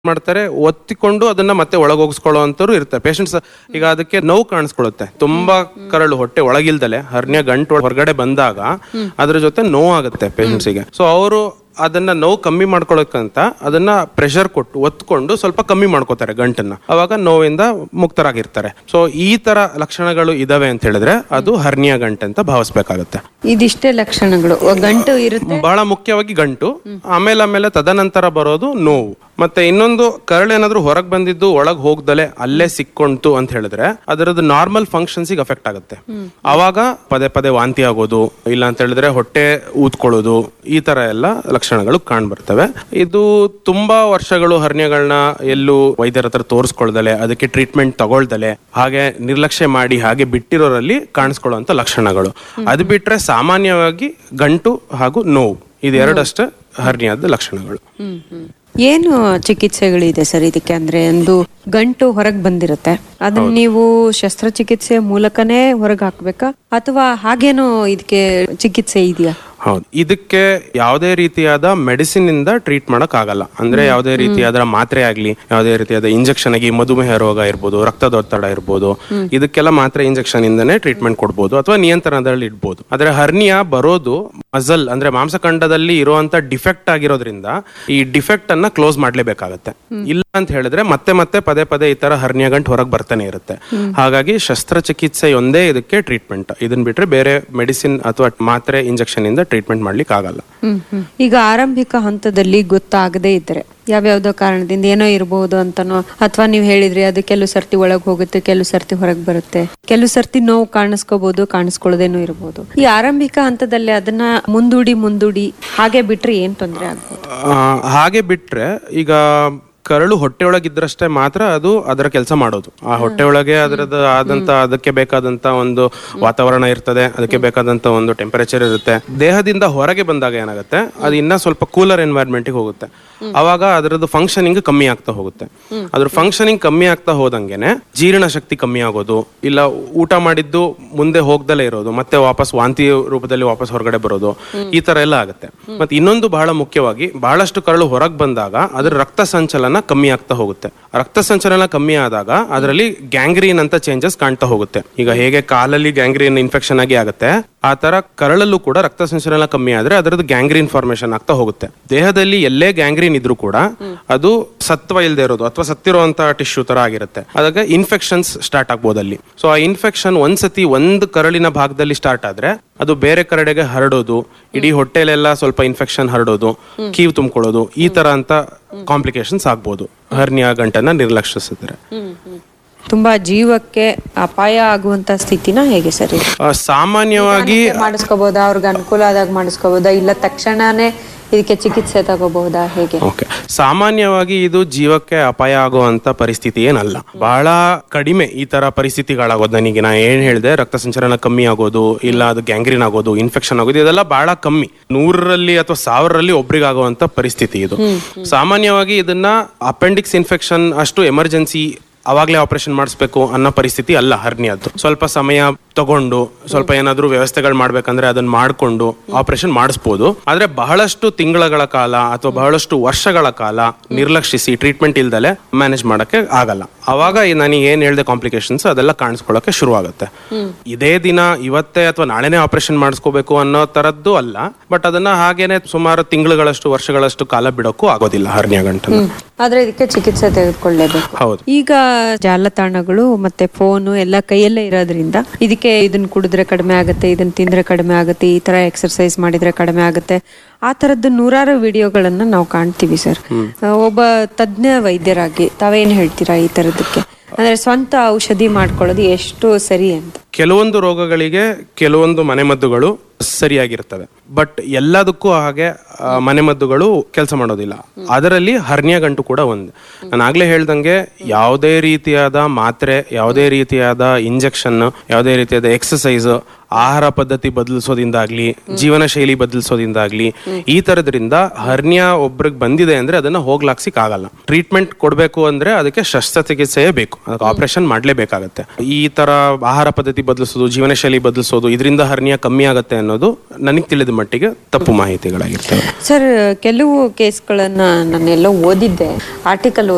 ಮಾಡ್ತಾರೆ ಒತ್ತಿಕೊಂಡು ಅದನ್ನ ಮತ್ತೆ ಒಳಗೆ ಹೋಗಿಸ್ಕೊಳ್ಳೋ ಅಂತವ್ರು ಇರ್ತಾರೆ ಪೇಷಂಟ್ಸ್ ಈಗ ಅದಕ್ಕೆ ನೋವು ಕಾಣಿಸ್ಕೊಳ್ಳುತ್ತೆ ತುಂಬಾ ಕರಳು ಹೊಟ್ಟೆ ಒಳಗಿಲ್ದಲೆ ಹರ್ನಿಯ ಗಂಟು ಹೊರಗಡೆ ಬಂದಾಗ ಅದ್ರ ಜೊತೆ ನೋವು ಆಗುತ್ತೆ ಪೇಷಂಟ್ಸಿಗೆ ಸೊ ಅವರು ಅದನ್ನ ನೋವು ಕಮ್ಮಿ ಮಾಡ್ಕೊಳ್ಳೋಕ್ಕಂತ ಅದನ್ನ ಪ್ರೆಷರ್ ಕೊಟ್ಟು ಒತ್ಕೊಂಡು ಸ್ವಲ್ಪ ಕಮ್ಮಿ ಮಾಡ್ಕೋತಾರೆ ಗಂಟನ್ನ ಅವಾಗ ನೋವಿಂದ ಮುಕ್ತರಾಗಿರ್ತಾರೆ ಸೊ ಈ ತರ ಲಕ್ಷಣಗಳು ಇದಾವೆ ಅಂತ ಹೇಳಿದ್ರೆ ಅದು ಹರ್ನಿಯ ಗಂಟೆ ಅಂತ ಭಾವಿಸ್ಬೇಕಾಗತ್ತೆ ಇದಿಷ್ಟೇ ಲಕ್ಷಣಗಳು ಗಂಟು ಇರುತ್ತೆ ಬಹಳ ಮುಖ್ಯವಾಗಿ ಗಂಟು ಆಮೇಲೆ ಆಮೇಲೆ ತದನಂತರ ಬರೋದು ನೋವು ಮತ್ತೆ ಇನ್ನೊಂದು ಕರಳು ಏನಾದ್ರೂ ಹೊರಗೆ ಬಂದಿದ್ದು ಒಳಗ್ ಹೋಗ್ದಲೆ ಅಲ್ಲೇ ಸಿಕ್ಕೊಂತು ಅಂತ ಹೇಳಿದ್ರೆ ಅದರದ್ದು ನಾರ್ಮಲ್ ಫಂಕ್ಷನ್ಸಿಗೆ ಅಫೆಕ್ಟ್ ಆಗುತ್ತೆ ಅವಾಗ ಪದೇ ಪದೇ ವಾಂತಿ ಆಗೋದು ಇಲ್ಲ ಅಂತ ಹೇಳಿದ್ರೆ ಹೊಟ್ಟೆ ಊದ್ಕೊಳ್ಳೋದು ಈ ತರ ಎಲ್ಲ ಲಕ್ಷಣಗಳು ಕಾಣ್ ಬರ್ತವೆ ಇದು ತುಂಬಾ ವರ್ಷಗಳು ಹರ್ನಿಯಗಳನ್ನ ಎಲ್ಲೂ ವೈದ್ಯರ ಹತ್ರ ತೋರಿಸ್ಕೊಳ್ದಲೆ ಅದಕ್ಕೆ ಟ್ರೀಟ್ಮೆಂಟ್ ತಗೊಳ್ದಲೆ ಹಾಗೆ ನಿರ್ಲಕ್ಷ್ಯ ಮಾಡಿ ಹಾಗೆ ಬಿಟ್ಟಿರೋರಲ್ಲಿ ಕಾಣಿಸ್ಕೊಳ್ಳುವಂತ ಲಕ್ಷಣಗಳು ಅದು ಬಿಟ್ರೆ ಸಾಮಾನ್ಯವಾಗಿ ಗಂಟು ಹಾಗೂ ನೋವು ಇದೆರಡಷ್ಟೇ ಹರ್ನಿಯಾದ ಲಕ್ಷಣಗಳು ಹ್ಮ್, ಹ್ಮ್. ಏನು ಚಿಕಿತ್ಸೆಗಳಿದೆ ಸರ್ ಇದಕ್ಕೆ ಅಂದ್ರೆ ಒಂದು ಗಂಟು ಹೊರಗ್ ಬಂದಿರುತ್ತೆ ಅದನ್ನ ನೀವು ಶಸ್ತ್ರಚಿಕಿತ್ಸೆ ಮೂಲಕನೇ ಹೊರಗ್ ಹಾಕ್ಬೇಕಾ ಅಥವಾ ಹಾಗೇನು ಇದಕ್ಕೆ ಚಿಕಿತ್ಸೆ ಇದೆಯಾ ಹೌದು ಇದಕ್ಕೆ ಯಾವುದೇ ರೀತಿಯಾದ ಮೆಡಿಸಿನ್ ಇಂದ ಟ್ರೀಟ್ ಮಾಡಕ್ ಆಗಲ್ಲ ಅಂದ್ರೆ ಯಾವುದೇ ರೀತಿಯಾದ ಮಾತ್ರೆ ಆಗ್ಲಿ ಯಾವುದೇ ರೀತಿಯಾದ ಇಂಜೆಕ್ಷನ್ ಆಗಿ ಮಧುಮೇಹ ರೋಗ ಇರ್ಬೋದು ರಕ್ತದೊತ್ತಡ ಇರ್ಬೋದು ಇದಕ್ಕೆಲ್ಲ ಮಾತ್ರೆ ಇಂಜೆಕ್ಷನ್ ಇಂದನೇ ಟ್ರೀಟ್ಮೆಂಟ್ ಕೊಡ್ಬೋದು ಅಥವಾ ನಿಯಂತ್ರಣದಲ್ಲಿ ಇಡ್ಬೋದು ಆದ್ರೆ ಹರ್ನಿಯಾ ಬರೋದು ಮಜಲ್ ಅಂದ್ರೆ ಮಾಂಸಖಂಡದಲ್ಲಿ ಇರುವಂತ ಡಿಫೆಕ್ಟ್ ಆಗಿರೋದ್ರಿಂದ ಈ ಡಿಫೆಕ್ಟ್ ಅನ್ನ ಕ್ಲೋಸ್ ಮಾಡ್ಲೇಬೇಕಾಗತ್ತೆ ಇಲ್ಲ ಅಂತ ಹೇಳಿದ್ರೆ ಮತ್ತೆ ಮತ್ತೆ ಪದೇ ಪದೇ ಈ ತರ ಹರ್ನಿಯಾ ಗಂಟು ಹೊರಗೆ ಬರ್ತಾನೆ ಇರುತ್ತೆ ಹಾಗಾಗಿ ಶಸ್ತ್ರಚಿಕಿತ್ಸೆಯೊಂದೇ ಇದಕ್ಕೆ ಟ್ರೀಟ್ಮೆಂಟ್ ಇದನ್ನ ಬಿಟ್ರೆ ಬೇರೆ ಮೆಡಿಸಿನ್ ಅಥವಾ ಮಾತ್ರೆ ಇಂಜೆಕ್ಷನ್ ಇಂದ ಟ್ರೀಟ್ಮೆಂಟ್ ಮಾಡ್ಲಿಕ್ಕೆ ಆಗಲ್ಲ ಹ್ಮ್, ಹ್ಮ್. ಈಗ ಆರಂಭಿಕ ಹಂತದಲ್ಲಿ ಗೊತ್ತಾಗದೇ ಇದ್ರೆ ಯಾವ್ಯಾವ್ದೋ ಕಾರಣದಿಂದ ಏನೋ ಇರಬಹುದು ಅಂತನೋ ಅಥವಾ ನೀವು ಹೇಳಿದ್ರಿ ಅದು ಕೆಲವು ಸರ್ತಿ ಒಳಗ್ ಹೋಗುತ್ತೆ ಕೆಲವು ಸರ್ತಿ ಹೊರಗ್ ಬರುತ್ತೆ ಕೆಲವು ಸರ್ತಿ ನೋವು ಕಾಣಿಸ್ಕೋಬಹುದು ಕಾಣಿಸ್ಕೊಳ್ಳೋದೇನೂ ಇರಬಹುದು ಈ ಆರಂಭಿಕ ಹಂತದಲ್ಲಿ ಅದನ್ನ ಮುಂದೂಡಿ ಮುಂದೂಡಿ ಹಾಗೆ ಬಿಟ್ರೆ ಏನ್ ತೊಂದರೆ ಆಗ್ಬೋದು ಆ, ಹಾಗೆ ಬಿಟ್ರೆ ಈಗ ಕರಳು ಹೊಟ್ಟೆ ಒಳಗಿದ್ರಷ್ಟೇ ಮಾತ್ರ ಅದು ಅದರ ಕೆಲಸ ಮಾಡೋದು ಆ ಹೊಟ್ಟೆ ಒಳಗೆ ಅದರದ್ದು ಆದಂತ ಅದಕ್ಕೆ ಬೇಕಾದಂತ ಒಂದು ವಾತಾವರಣ ಇರ್ತದೆ ಅದಕ್ಕೆ ಬೇಕಾದಂತ ಒಂದು ಟೆಂಪರೇಚರ್ ಇರುತ್ತೆ ದೇಹದಿಂದ ಹೊರಗೆ ಬಂದಾಗ ಏನಾಗುತ್ತೆ ಅದು ಇನ್ನ ಸ್ವಲ್ಪ ಕೂಲರ್ ಎನ್ವೈರ್ಮೆಂಟ್ಗೆ ಹೋಗುತ್ತೆ ಅವಾಗ ಅದರದ್ದು ಫಂಕ್ಷನಿಂಗ್ ಕಮ್ಮಿ ಆಗ್ತಾ ಹೋಗುತ್ತೆ ಅದ್ರ ಫಂಕ್ಷನಿಂಗ್ ಕಮ್ಮಿ ಆಗ್ತಾ ಹೋದಂಗೆನೆ ಜೀರ್ಣ ಶಕ್ತಿ ಕಮ್ಮಿ ಆಗೋದು ಇಲ್ಲ ಊಟ ಮಾಡಿದ್ದು ಮುಂದೆ ಹೋಗ್ದಲೇ ಇರೋದು ಮತ್ತೆ ವಾಪಸ್ ವಾಂತಿ ರೂಪದಲ್ಲಿ ವಾಪಸ್ ಹೊರಗಡೆ ಬರೋದು ಈ ತರ ಎಲ್ಲ ಆಗುತ್ತೆ ಮತ್ತೆ ಇನ್ನೊಂದು ಬಹಳ ಮುಖ್ಯವಾಗಿ ಬಹಳಷ್ಟು ಕರಳು ಹೊರಗೆ ಬಂದಾಗ ಅದರ ರಕ್ತ ಸಂಚಲನ ಕಮ್ಮಿ ಆಗ್ತಾ ಹೋಗುತ್ತೆ ರಕ್ತ ಸಂಚಲನ ಕಮ್ಮಿ ಆದಾಗ ಅದರಲ್ಲಿ ಗ್ಯಾಂಗ್ರೀನ್ ಅಂತ ಚೇಂಜಸ್ ಕಾಣ್ತಾ ಹೋಗುತ್ತೆ ಈಗ ಹೇಗೆ ಕಾಲಲ್ಲಿ ಗ್ಯಾಂಗ್ರೀನ್ ಇನ್ಫೆಕ್ಷನ್ ಆಗಿ ಆಗುತ್ತೆ ಆ ತರ ಕರಳಲ್ಲೂ ಕೂಡ ರಕ್ತ ಸಂಚಲನ ಕಮ್ಮಿ ಆದ್ರೆ ಅದರದ್ದು ಗ್ಯಾಂಗ್ರೀನ್ ಫಾರ್ಮೇಶನ್ ಆಗ್ತಾ ಹೋಗುತ್ತೆ ದೇಹದಲ್ಲಿ ಎಲ್ಲೇ ಗ್ಯಾಂಗ್ರೀನ್ ಇದ್ರೂ ಕೂಡ ಅದು ಸತ್ವ ಇಲ್ಲದೆ ಇರೋದು ಅಥವಾ ಸತ್ತಿರುವಂತ ಟಿಶ್ಯೂ ತರ ಆಗಿರುತ್ತೆ ಅದಕ್ಕೆ ಇನ್ಫೆಕ್ಷನ್ಸ್ ಸ್ಟಾರ್ಟ್ ಆಗ್ಬೋದು ಅಲ್ಲಿ ಸೊ ಆ ಇನ್ಫೆಕ್ಷನ್ ಒಂದ್ಸತಿ ಒಂದು ಕರಳಿನ ಭಾಗದಲ್ಲಿ ಸ್ಟಾರ್ಟ್ ಆದ್ರೆ ಅದು ಬೇರೆ ಕರಡೆಗೆ ಹರಡೋದು ಇಡೀ ಹೊಟ್ಟೆಲೆಲ್ಲ ಸ್ವಲ್ಪ ಇನ್ಫೆಕ್ಷನ್ ಹರಡೋದು ಕೀವು ತುಂಬಿಕೊಳ್ಳೋದು ಈ ತರ ಅಂತ ಕಾಂಪ್ಲಿಕೇಶನ್ಸ್ ಆಗ್ಬೋದು ಹರ್ನಿಯಾ ಗಂಟನ್ನ ನಿರ್ಲಕ್ಷಿಸಿದ್ರೆ ತುಂಬಾ ಜೀವಕ್ಕೆ ಅಪಾಯ ಆಗುವಂತ ಸ್ಥಿತಿನ ಹೇಗೆ ಸರ್ ಇದು? ಆ, ಸಾಮಾನ್ಯವಾಗಿ ಮಾಡಿಸ್ಕೋಬಹುದಾ ಅವ್ರಿಗೆ ಅನುಕೂಲ ಆದಾಗ ಮಾಡಿಸ್ಕೋಬಹುದಾ ಇಲ್ಲ ತಕ್ಷಣನೇ ಇದಕ್ಕೆ ಚಿಕಿತ್ಸೆ ತಗೋಬಹುದಾ ಹೇಗೆ ಓಕೆ ಸಾಮಾನ್ಯವಾಗಿ ಇದು ಜೀವಕ್ಕೆ ಅಪಾಯ ಆಗುವಂತ ಪರಿಸ್ಥಿತಿ ಏನಲ್ಲ ಬಹಳ ಕಡಿಮೆ ಈ ತರ ಪರಿಸ್ಥಿತಿಗಳಾಗೋದು ನನಗೆ ನಾ ಏನ್ ಹೇಳಿದೆ ರಕ್ತ ಸಂಚಲನ ಕಮ್ಮಿ ಆಗೋದು ಇಲ್ಲ ಅದು ಗ್ಯಾಂಗ್ರೀನ್ ಆಗೋದು ಇನ್ಫೆಕ್ಷನ್ ಆಗೋದು ಇದೆಲ್ಲ ಬಹಳ ಕಮ್ಮಿ ನೂರರಲ್ಲಿ ಅಥವಾ ಸಾವಿರರಲ್ಲಿ ಒಬ್ರಿಗೆ ಆಗುವಂತ ಪರಿಸ್ಥಿತಿ ಇದು ಸಾಮಾನ್ಯವಾಗಿ ಇದನ್ನ ಅಪೆಂಡಿಕ್ಸ್ ಇನ್ಫೆಕ್ಷನ್ ಅಷ್ಟು ಎಮರ್ಜೆನ್ಸಿ ಅವಾಗಲೇ ಆಪರೇಷನ್ ಮಾಡಿಸ್ಬೇಕು ಅನ್ನೋ ಪರಿಸ್ಥಿತಿ ಅಲ್ಲ ಹರ್ನಿಯದ್ದು ಸ್ವಲ್ಪ ಸಮಯ ತಗೊಂಡು ಸ್ವಲ್ಪ ಏನಾದ್ರೂ ವ್ಯವಸ್ಥೆಗಳು ಮಾಡ್ಬೇಕಂದ್ರೆ ಅದನ್ನ ಮಾಡ್ಕೊಂಡು ಆಪರೇಷನ್ ಮಾಡಿಸ್ಬೋದು ಆದ್ರೆ ಬಹಳಷ್ಟು ತಿಂಗಳ ಕಾಲ ಅಥವಾ ಬಹಳಷ್ಟು ವರ್ಷಗಳ ಕಾಲ ನಿರ್ಲಕ್ಷಿಸಿ ಟ್ರೀಟ್ಮೆಂಟ್ ಇಲ್ದಲೆ ಮ್ಯಾನೇಜ್ ಮಾಡಕ್ಕೆ ಆಗಲ್ಲ ಅವಾಗ ಈ ನನಗೆ ಏನ್ ಹೇಳ್ದೆ ಕಾಂಪ್ಲಿಕೇಶನ್ಸ್ ಅದೆಲ್ಲ ಕಾಣಿಸ್ಕೊಳ್ಳೋಕೆ ಶುರು ಆಗುತ್ತೆ ಇದೇ ದಿನ ಇವತ್ತೇ ಅಥವಾ ನಾಳೆನೇ ಆಪರೇಷನ್ ಮಾಡಿಸ್ಕೋಬೇಕು ಅನ್ನೋ ತರದ್ದು ಅಲ್ಲ ಬಟ್ ಅದನ್ನ ಹಾಗೇನೆ ಸುಮಾರು ತಿಂಗಳುಗಳಷ್ಟು ವರ್ಷಗಳಷ್ಟು ಕಾಲ ಬಿಡೋಕ್ಕೂ ಆಗೋದಿಲ್ಲ ಹರ್ನಿಯ ಗಂಟನ್ನ ಆದ್ರೆ ಇದಕ್ಕೆ ಚಿಕಿತ್ಸೆ ತೆಗೆದುಕೊಳ್ಳೇಬೇಕು ಹೌದು ಈಗ ಜಾಲತಾಣಗಳು ಮತ್ತೆ ಫೋನು ಎಲ್ಲ ಕೈಯಲ್ಲೇ ಇರೋದ್ರಿಂದ ಇದಕ್ಕೆ ಇದನ್ನ ಕುಡಿದ್ರೆ ಕಡಿಮೆ ಆಗುತ್ತೆ ಇದನ್ನ ತಿಂದ್ರೆ ಕಡಿಮೆ ಆಗುತ್ತೆ ಈ ತರ ಎಕ್ಸರ್ಸೈಸ್ ಮಾಡಿದ್ರೆ ಕಡಿಮೆ ಆಗುತ್ತೆ ಆ ತರದ್ದು ನೂರಾರು ವಿಡಿಯೋಗಳನ್ನ ನಾವು ಕಾಣ್ತೀವಿ ಸರ್ ಒಬ್ಬ ತಜ್ಞ ವೈದ್ಯರಾಗಿ ತಾವೇನ್ ಹೇಳ್ತೀರಾ ಈ ತರದಕ್ಕೆ ಅಂದ್ರೆ ಸ್ವಂತ ಔಷಧಿ ಮಾಡ್ಕೊಳ್ಳೋದು ಎಷ್ಟು ಸರಿ ಅಂತ ಕೆಲವೊಂದು ರೋಗಗಳಿಗೆ ಕೆಲವೊಂದು ಮನೆಮದ್ದುಗಳು ಸರಿಯಾಗಿರ್ತವೆ ಬಟ್ ಎಲ್ಲದಕ್ಕೂ ಹಾಗೆ ಆ, ಮನೆಮದ್ದುಗಳು ಕೆಲಸ ಮಾಡೋದಿಲ್ಲ ಅದರಲ್ಲಿ ಹರ್ನಿಯ ಗಂಟು ಕೂಡ ಒಂದು ನಾನು ಆಗ್ಲೇ ಹೇಳ್ದಂಗೆ ಯಾವುದೇ ರೀತಿಯಾದ ಮಾತ್ರೆ ಯಾವುದೇ ರೀತಿಯಾದ ಇಂಜೆಕ್ಷನ್ ಯಾವುದೇ ರೀತಿಯಾದ ಎಕ್ಸಸೈಸ್ ಆಹಾರ ಪದ್ಧತಿ ಬದಲಿಸೋದಿಂದಾಗ್ಲಿ ಜೀವನ ಶೈಲಿ ಬದಲಿಸೋದಿಂದಾಗ್ಲಿ ಈ ತರದ್ರಿಂದ ಹರ್ನಿಯಾ ಒಬ್ರಿಗೆ ಬಂದಿದೆ ಅಂದ್ರೆ ಅದನ್ನ ಹೋಗ್ಲಾಕ್ಸಿಕ್ ಆಗಲ್ಲ ಟ್ರೀಟ್ಮೆಂಟ್ ಕೊಡ್ಬೇಕು ಅಂದ್ರೆ ಅದಕ್ಕೆ ಶಸ್ತ್ರಚಿಕಿತ್ಸೆಯೇ ಬೇಕು ಅದಕ್ಕೆ ಆಪರೇಷನ್ ಮಾಡ್ಲೇಬೇಕಾಗತ್ತೆ ಈ ತರ ಆಹಾರ ಪದ್ಧತಿ ಬದಲಿಸೋದು ಜೀವನ ಶೈಲಿ ಬದಲಿಸೋದು ಇದರಿಂದ ಹರ್ನಿಯಾ ಕಮ್ಮಿ ಆಗುತ್ತೆ ಅನ್ನೋದು ನನಗೆ ತಿಳಿದ ಮಟ್ಟಿಗೆ ತಪ್ಪು ಮಾಹಿತಿಗಳಾಗಿರ್ತವೆ ಸರ್ ಕೆಲವು ಕೇಸ್ಗಳನ್ನ ನಾನೆಲ್ಲೋ ಓದಿದ್ದೆ ಆರ್ಟಿಕಲ್